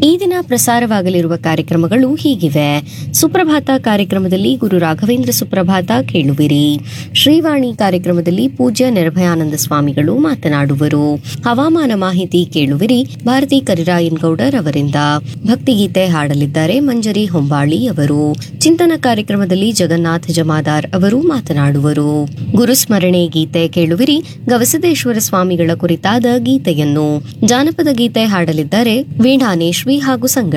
ಈ ದಿನ ಪ್ರಸಾರವಾಗಲಿರುವ ಕಾರ್ಯಕ್ರಮಗಳು ಹೀಗಿವೆ ಸುಪ್ರಭಾತ ಕಾರ್ಯಕ್ರಮದಲ್ಲಿ ಗುರು ರಾಘವೇಂದ್ರ ಸುಪ್ರಭಾತ ಕೇಳುವಿರಿ ಶ್ರೀವಾಣಿ ಕಾರ್ಯಕ್ರಮದಲ್ಲಿ ಪೂಜ್ಯ ನಿರ್ಭಯಾನಂದ ಸ್ವಾಮಿಗಳು ಮಾತನಾಡುವರು ಹವಾಮಾನ ಮಾಹಿತಿ ಕೇಳುವಿರಿ ಭಾರತಿ ಕರಿರಾಯನ್ ಗೌಡರ್ ಅವರಿಂದ ಭಕ್ತಿಗೀತೆ ಹಾಡಲಿದ್ದಾರೆ ಮಂಜರಿ ಹೊಂಬಾಳಿ ಅವರು ಚಿಂತನ ಕಾರ್ಯಕ್ರಮದಲ್ಲಿ ಜಗನ್ನಾಥ ಜಮಾದಾರ್ ಅವರು ಮಾತನಾಡುವರು ಗುರುಸ್ಮರಣೆ ಗೀತೆ ಕೇಳುವಿರಿ ಗವಸದೇಶ್ವರ ಸ್ವಾಮಿಗಳ ಕುರಿತಾದ ಗೀತೆಯನ್ನು ಜಾನಪದ ಗೀತೆ ಹಾಡಲಿದ್ದಾರೆ ವೀಣಾನೇಶ್ವಿ ಹಾಗೂ ಸಂಗ